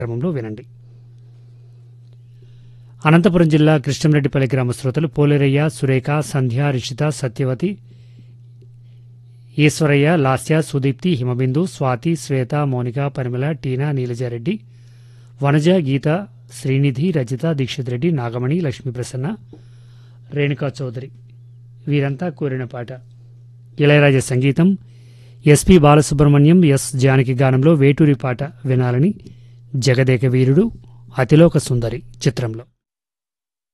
క్రమంలో వినండి అనంతపురం జిల్లా కృష్ణంరెడ్డిపల్లి గ్రామ శ్రోతలు పోలేరయ్య సురేఖ సంధ్య రిషిత సత్యవతి ఈశ్వరయ్య లాస్య సుదీప్తి హిమబిందు స్వాతి శ్వేత మౌనిక పరిమళ టీనా నీలజారెడ్డి వనజ గీత శ్రీనిధి రజిత దీక్షిత్ రెడ్డి నాగమణి లక్ష్మీప్రసన్న రేణుకా చౌదరి వీరంతా కోరిన పాట ఇళయరాజా సంగీతం ఎస్పి బాలసుబ్రహ్మణ్యం ఎస్ జానకి గానంలో వేటూరి పాట వినాలని జగదేక వీరుడు అతిలోక సుందరి చిత్రంలో